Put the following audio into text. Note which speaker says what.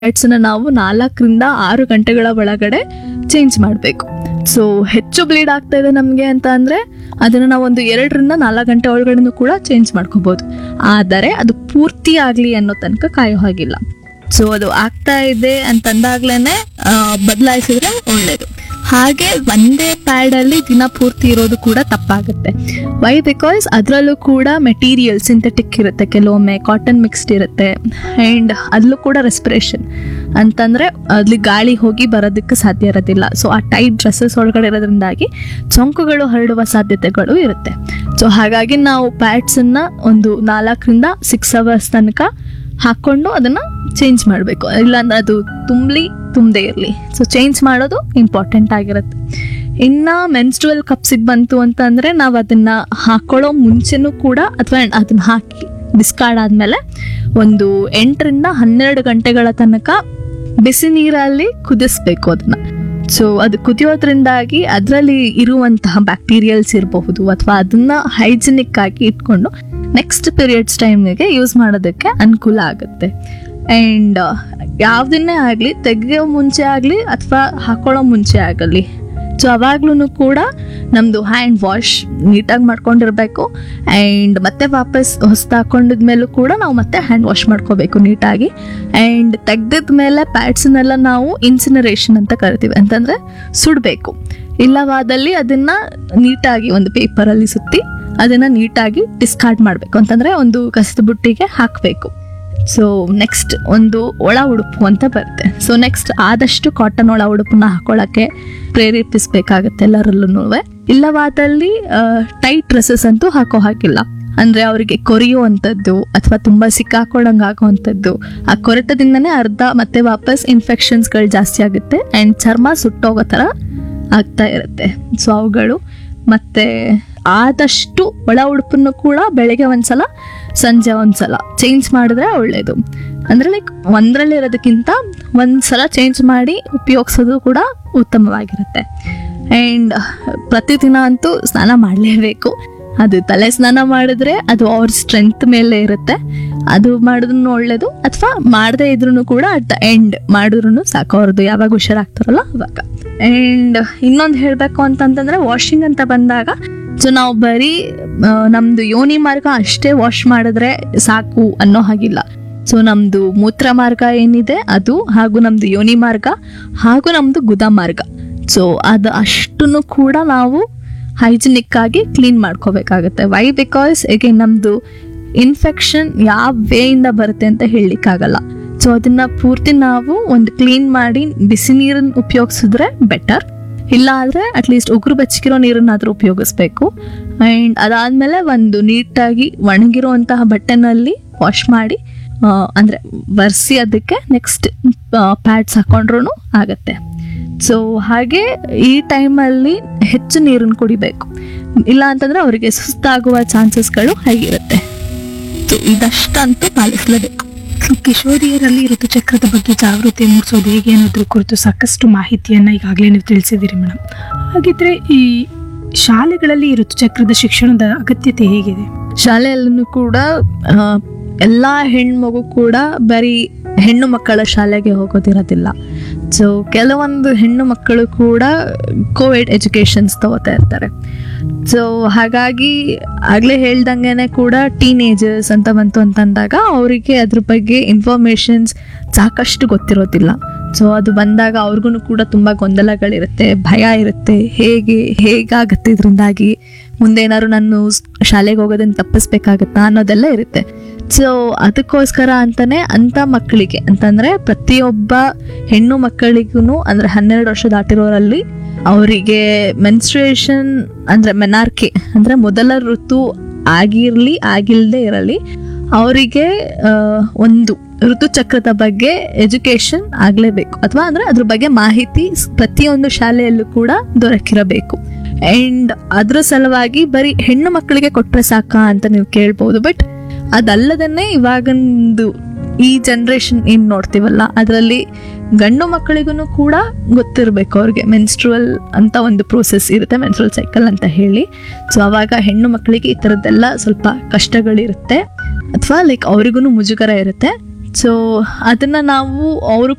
Speaker 1: ಪ್ಯಾಡ್ಸನ್ನ ನಾವು ನಾಲ್ಕರಿಂದ ಆರು ಗಂಟೆಗಳ ಒಳಗಡೆ ಚೇಂಜ್ ಮಾಡಬೇಕು ಸೊ ಹೆಚ್ಚು ಬ್ಲೀಡ್ ಆಗ್ತಾ ಇದೆ ನಮಗೆ ಅಂತ ಅಂದರೆ ಅದನ್ನು ನಾವು ಒಂದು ಎರಡರಿಂದ ನಾಲ್ಕು ಗಂಟೆ ಒಳಗಡೆನೂ ಕೂಡ ಚೇಂಜ್ ಮಾಡ್ಕೋಬೋದು ಆದರೆ ಅದು ಪೂರ್ತಿ ಆಗಲಿ ಅನ್ನೋ ತನಕ ಕಾಯೋ ಹಾಗಿಲ್ಲ ಸೊ ಅದು ಆಗ್ತಾ ಇದೆ ಅಂತಂದಾಗ್ಲೇ ಬದಲಾಯಿಸಿದ್ರೆ ಒಳ್ಳೇದು ಹಾಗೆ ಒಂದೇ ಪ್ಯಾಡಲ್ಲಿ ದಿನ ಪೂರ್ತಿ ಇರೋದು ಕೂಡ ತಪ್ಪಾಗುತ್ತೆ ವೈ ಬಿಕಾಸ್ ಅದರಲ್ಲೂ ಕೂಡ ಮೆಟೀರಿಯಲ್ ಸಿಂಥೆಟಿಕ್ ಇರುತ್ತೆ ಕೆಲವೊಮ್ಮೆ ಕಾಟನ್ ಮಿಕ್ಸ್ಡ್ ಇರುತ್ತೆ ಆ್ಯಂಡ್ ಅಲ್ಲೂ ಕೂಡ ರೆಸ್ಪಿರೇಷನ್ ಅಂತಂದರೆ ಅಲ್ಲಿ ಗಾಳಿ ಹೋಗಿ ಬರೋದಕ್ಕೆ ಸಾಧ್ಯ ಇರೋದಿಲ್ಲ ಸೊ ಆ ಟೈಟ್ ಡ್ರೆಸ್ಸಸ್ ಒಳಗಡೆ ಇರೋದ್ರಿಂದಾಗಿ ಸೋಂಕುಗಳು ಹರಡುವ ಸಾಧ್ಯತೆಗಳು ಇರುತ್ತೆ ಸೊ ಹಾಗಾಗಿ ನಾವು ಪ್ಯಾಡ್ಸನ್ನು ಒಂದು ನಾಲ್ಕರಿಂದ ಸಿಕ್ಸ್ ಅವರ್ಸ್ ತನಕ ಹಾಕ್ಕೊಂಡು ಅದನ್ನು ಚೇಂಜ್ ಮಾಡಬೇಕು ಇಲ್ಲಾಂದ್ರೆ ಅದು ತುಂಬಲಿ ತುಂಬದೇ ಇರಲಿ ಸೊ ಚೇಂಜ್ ಮಾಡೋದು ಇಂಪಾರ್ಟೆಂಟ್ ಆಗಿರುತ್ತೆ ಇನ್ನು ಮೆನ್ಸ್ಟ್ರುವಲ್ ಕಪ್ಸಿಗೆ ಬಂತು ಅಂತಂದರೆ ನಾವು ಅದನ್ನು ಹಾಕೊಳ್ಳೋ ಮುಂಚೆನೂ ಕೂಡ ಅಥವಾ ಅದನ್ನು ಹಾಕಿ ಡಿಸ್ಕಾರ್ಡ್ ಆದಮೇಲೆ ಒಂದು ಎಂಟರಿಂದ ಹನ್ನೆರಡು ಗಂಟೆಗಳ ತನಕ ಬಿಸಿ ನೀರಲ್ಲಿ ಕುದಿಸ್ಬೇಕು ಅದನ್ನು ಸೊ ಅದು ಕುದಿಯೋದ್ರಿಂದಾಗಿ ಅದರಲ್ಲಿ ಇರುವಂತಹ ಬ್ಯಾಕ್ಟೀರಿಯಲ್ಸ್ ಇರಬಹುದು ಅಥವಾ ಅದನ್ನ ಹೈಜಿನಿಕ್ ಆಗಿ ಇಟ್ಕೊಂಡು ನೆಕ್ಸ್ಟ್ ಪೀರಿಯಡ್ಸ್ ಟೈಮಿಗೆ ಯೂಸ್ ಮಾಡೋದಕ್ಕೆ ಅನುಕೂಲ ಆಗುತ್ತೆ ಆ್ಯಂಡ್ ಯಾವುದನ್ನೇ ಆಗಲಿ ತೆಗೆಯೋ ಮುಂಚೆ ಆಗಲಿ ಅಥವಾ ಹಾಕೊಳ್ಳೋ ಮುಂಚೆ ಆಗಲಿ ಸೊ ಅವಾಗ್ಲೂ ಕೂಡ ನಮ್ಮದು ಹ್ಯಾಂಡ್ ವಾಶ್ ನೀಟಾಗಿ ಮಾಡ್ಕೊಂಡಿರಬೇಕು ಆ್ಯಂಡ್ ಮತ್ತೆ ವಾಪಸ್ ಹೊಸ್ದು ಹಾಕೊಂಡಿದ್ಮೇಲೂ ಕೂಡ ನಾವು ಮತ್ತೆ ಹ್ಯಾಂಡ್ ವಾಶ್ ಮಾಡ್ಕೋಬೇಕು ನೀಟಾಗಿ ಆ್ಯಂಡ್ ತೆಗ್ದಿದ ಮೇಲೆ ಪ್ಯಾಡ್ಸನ್ನೆಲ್ಲ ನಾವು ಇನ್ಸಿನರೇಷನ್ ಅಂತ ಕರಿತೀವಿ ಅಂತಂದರೆ ಸುಡಬೇಕು ಇಲ್ಲವಾದಲ್ಲಿ ಅದನ್ನು ನೀಟಾಗಿ ಒಂದು ಪೇಪರಲ್ಲಿ ಸುತ್ತಿ ಅದನ್ನು ನೀಟಾಗಿ ಡಿಸ್ಕಾರ್ಡ್ ಮಾಡಬೇಕು ಅಂತಂದರೆ ಒಂದು ಕಸದ ಬುಟ್ಟಿಗೆ ಹಾಕಬೇಕು ಸೊ ನೆಕ್ಸ್ಟ್ ಒಂದು ಒಳ ಉಡುಪು ಅಂತ ಬರುತ್ತೆ ಸೊ ನೆಕ್ಸ್ಟ್ ಆದಷ್ಟು ಕಾಟನ್ ಒಳ ಉಡುಪನ್ನ ಹಾಕೊಳ್ಳೋಕ್ಕೆ ಪ್ರೇರೇಪಿಸಬೇಕಾಗತ್ತೆ ಎಲ್ಲರಲ್ಲೂ ಇಲ್ಲವಾದಲ್ಲಿ ಟೈಟ್ ಡ್ರೆಸ್ಸಸ್ ಅಂತೂ ಹಾಕೋ ಹಾಕಿಲ್ಲ ಅಂದ್ರೆ ಅವರಿಗೆ ಕೊರಿಯುವಂಥದ್ದು ಅಥವಾ ತುಂಬಾ ಸಿಕ್ಕಾಕೊಳ್ಳಂಗೆ ಆಗುವಂಥದ್ದು ಆ ಕೊರೆತದಿಂದನೇ ಅರ್ಧ ಮತ್ತೆ ವಾಪಸ್ ಇನ್ಫೆಕ್ಷನ್ಸ್ಗಳು ಜಾಸ್ತಿ ಆಗುತ್ತೆ ಆ್ಯಂಡ್ ಚರ್ಮ ಸುಟ್ಟೋಗೋ ಥರ ಆಗ್ತಾ ಇರುತ್ತೆ ಸೊ ಅವುಗಳು ಮತ್ತೆ ಆದಷ್ಟು ಒಳ ಉಡುಪನ್ನು ಕೂಡ ಬೆಳಗ್ಗೆ ಒಂದ್ಸಲ ಸಂಜೆ ಒಂದ್ಸಲ ಚೇಂಜ್ ಮಾಡಿದ್ರೆ ಒಳ್ಳೇದು ಅಂದ್ರೆ ಲೈಕ್ ಒಂದರಲ್ಲಿ ಇರೋದಕ್ಕಿಂತ ಒಂದ್ಸಲ ಚೇಂಜ್ ಮಾಡಿ ಉಪಯೋಗಿಸೋದು ಕೂಡ ಉತ್ತಮವಾಗಿರುತ್ತೆ ಆ್ಯಂಡ್ ಪ್ರತಿದಿನ ಅಂತೂ ಸ್ನಾನ ಮಾಡಲೇಬೇಕು ಅದು ತಲೆ ಸ್ನಾನ ಮಾಡಿದ್ರೆ ಅದು ಅವ್ರ ಸ್ಟ್ರೆಂತ್ ಮೇಲೆ ಇರುತ್ತೆ ಅದು ಮಾಡಿದ್ರು ಒಳ್ಳೇದು ಅಥವಾ ಮಾಡದೇ ಇದ್ರೂ ಕೂಡ ಅಟ್ ದ ಎಂಡ್ ಮಾಡಿದ್ರು ಸಾಕು ಅವ್ರದ್ದು ಯಾವಾಗ ಹುಷಾರಾಗ್ತಾರಲ್ಲ ಅವಾಗ ಆ್ಯಂಡ್ ಇನ್ನೊಂದು ಹೇಳಬೇಕು ಅಂತಂತಂದ್ರೆ ವಾಷಿಂಗ್ ಅಂತ ಬಂದಾಗ ಸೊ ನಾವು ಬರೀ ಆ, ನಮ್ದು ಯೋನಿ ಮಾರ್ಗ ಅಷ್ಟೇ ವಾಶ್ ಮಾಡಿದ್ರೆ ಸಾಕು ಅನ್ನೋ ಹಾಗಿಲ್ಲ ಸೊ ನಮ್ದು ಮೂತ್ರ ಮಾರ್ಗ ಏನಿದೆ ಅದು ಹಾಗೂ ನಮ್ದು ಯೋನಿ ಮಾರ್ಗ ಹಾಗೂ ನಮ್ದು ಗುದ ಮಾರ್ಗ ಸೊ ಅದು ಅಷ್ಟನ್ನು ಕೂಡ ನಾವು ಹೈಜಿನಿಕ್ ಆಗಿ ಕ್ಲೀನ್ ಮಾಡ್ಕೋಬೇಕಾಗತ್ತೆ ವೈ ಬಿಕಾಸ್ ಈಗ ನಮ್ದು ಇನ್ಫೆಕ್ಷನ್ ಯಾವ ವೇಯಿಂದ ಬರುತ್ತೆ ಅಂತ ಹೇಳಲಿಕ್ಕಾಗಲ್ಲ ಸೊ ಅದನ್ನ ಪೂರ್ತಿ ನಾವು ಒಂದು ಕ್ಲೀನ್ ಮಾಡಿ ಬಿಸಿ ನೀರನ್ನು ಉಪಯೋಗಿಸಿದ್ರೆ ಬೆಟರ್ ಇಲ್ಲ ಆದರೆ ಅಟ್ಲೀಸ್ಟ್ ಉಗುರು ಬೆಚ್ಚಗಿರೋ ನೀರನ್ನಾದರೂ ಉಪಯೋಗಿಸ್ಬೇಕು ಆ್ಯಂಡ್ ಅದಾದಮೇಲೆ ಒಂದು ನೀಟಾಗಿ ಒಣಗಿರುವಂತಹ ಬಟ್ಟೆನಲ್ಲಿ ವಾಶ್ ಮಾಡಿ ಆ, ಅಂದ್ರೆ ಒರೆಸಿ ಅದಕ್ಕೆ ನೆಕ್ಸ್ಟ್ ಪ್ಯಾಡ್ಸ್ ಹಾಕೊಂಡ್ರೂ ಆಗತ್ತೆ ಸೊ ಹಾಗೆ ಈ ಟೈಮಲ್ಲಿ ಹೆಚ್ಚು ನೀರನ್ನು ಕುಡಿಬೇಕು ಇಲ್ಲ ಅಂತಂದ್ರೆ ಅವರಿಗೆ ಸುಸ್ತಾಗುವ ಚಾನ್ಸಸ್ಗಳು ಹೇಗಿರುತ್ತೆ ಸೊ ಇದಷ್ಟಂತೂ ಪಾಲಿಸಲೇಬೇಕು
Speaker 2: ಸೊ ಕಿಶೋರಿಯರಲ್ಲಿ ಋತುಚಕ್ರದ ಬಗ್ಗೆ ಜಾಗೃತಿ ಮೂಡಿಸೋದು ಹೇಗೆ ಅನ್ನೋದ್ರ ಕುರಿತು ಸಾಕಷ್ಟು ಮಾಹಿತಿಯನ್ನ ಈಗಾಗಲೇ ನೀವು ತಿಳಿಸಿದ್ದೀರಿ ಮೇಡಮ್ ಹಾಗಿದ್ರೆ ಈ ಶಾಲೆಗಳಲ್ಲಿ ಈ ಋತುಚಕ್ರದ ಶಿಕ್ಷಣದ ಅಗತ್ಯತೆ ಹೇಗಿದೆ
Speaker 1: ಶಾಲೆಯಲ್ಲೂ ಕೂಡ ಆ, ಎಲ್ಲ ಹೆಣ್ಮಗು ಕೂಡ ಬರೀ ಹೆಣ್ಣು ಮಕ್ಕಳ ಶಾಲೆಗೆ ಹೋಗೋದಿರೋದಿಲ್ಲ ಸೊ ಕೆಲವೊಂದು ಹೆಣ್ಣು ಮಕ್ಕಳು ಕೂಡ ಕೋವಿಡ್ ಎಜುಕೇಷನ್ಸ್ ತಗೋತಾ ಇರ್ತಾರೆ ಸೊ ಹಾಗಾಗಿ ಆಗಲೇ ಹೇಳ್ದಂಗೆ ಕೂಡ ಟೀನೇಜರ್ಸ್ ಅಂತ ಬಂತು ಅಂತಂದಾಗ ಅವರಿಗೆ ಅದ್ರ ಬಗ್ಗೆ ಇನ್ಫಾರ್ಮೇಷನ್ಸ್ ಸಾಕಷ್ಟು ಗೊತ್ತಿರೋದಿಲ್ಲ ಸೊ ಅದು ಬಂದಾಗ ಅವ್ರಿಗೂ ಕೂಡ ತುಂಬ ಗೊಂದಲಗಳಿರುತ್ತೆ ಭಯ ಇರುತ್ತೆ ಹೇಗೆ ಹೇಗಾಗುತ್ತೆ ಇದರಿಂದಾಗಿ ಮುಂದೆ ಏನಾದ್ರು ನಾನು ಸ್- ಶಾಲೆಗೆ ಹೋಗೋದನ್ನ ತಪ್ಪಿಸ್ಬೇಕಾಗತ್ತಾ ಅನ್ನೋದೆಲ್ಲ ಇರುತ್ತೆ ಸೊ ಅದಕ್ಕೋಸ್ಕರ ಅಂತಾನೆ ಅಂಥ ಮಕ್ಕಳಿಗೆ ಅಂತಂದ್ರೆ ಪ್ರತಿಯೊಬ್ಬ ಹೆಣ್ಣು ಮಕ್ಕಳಿಗೂ ಅಂದ್ರೆ ಹನ್ನೆರಡು ವರ್ಷ ದಾಟಿರೋರಲ್ಲಿ ಅವರಿಗೆ ಮೆನ್ಸ್ಟ್ರೇಷನ್ ಅಂದ್ರೆ ಮೆನಾರ್ಕೆ ಅಂದ್ರೆ ಮೊದಲ ಋತು ಆಗಿರ್ಲಿ ಆಗಿಲ್ಲದೆ ಇರಲಿ ಅವರಿಗೆ ಒಂದು ಋತುಚಕ್ರದ ಬಗ್ಗೆ ಎಜುಕೇಶನ್ ಆಗಲೇಬೇಕು ಅಥವಾ ಅಂದ್ರೆ ಅದ್ರ ಬಗ್ಗೆ ಮಾಹಿತಿ ಸ್- ಪ್ರತಿಯೊಂದು ಶಾಲೆಯಲ್ಲೂ ಕೂಡ ದೊರಕಿರಬೇಕು ಅಂಡ್ ಅದ್ರ ಸಲುವಾಗಿ ಬರೀ ಹೆಣ್ಣು ಮಕ್ಕಳಿಗೆ ಕೊಟ್ರೆ ಸಾಕಾ ಅಂತ ನೀವು ಕೇಳ್ಬೋದು ಬಟ್ ಅದಲ್ಲದನ್ನೇ ಇವಾಗಂದು ಈ ಜನ್ರೇಷನ್ ಏನ್ ನೋಡ್ತೀವಲ್ಲ ಅದರಲ್ಲಿ ಗಂಡು ಮಕ್ಕಳಿಗೂ ಕೂಡ ಗೊತ್ತಿರಬೇಕು ಅವ್ರಿಗೆ ಮೆನ್ಸ್ಟ್ರುವಲ್ ಅಂತ ಒಂದು ಪ್ರೋಸೆಸ್ ಇರುತ್ತೆ ಮೆನ್ಸ್ಟ್ರುವಲ್ ಸೈಕಲ್ ಅಂತ ಹೇಳಿ ಸೊ ಅವಾಗ ಹೆಣ್ಣು ಮಕ್ಕಳಿಗೆ ಈ ಥರದ್ದೆಲ್ಲ ಸ್ವಲ್ಪ ಕಷ್ಟಗಳಿರುತ್ತೆ ಅಥವಾ ಲೈಕ್ ಅವ್ರಿಗೂ ಮುಜುಗರ ಇರುತ್ತೆ ಸೊ ಅದನ್ನು ನಾವು ಅವರು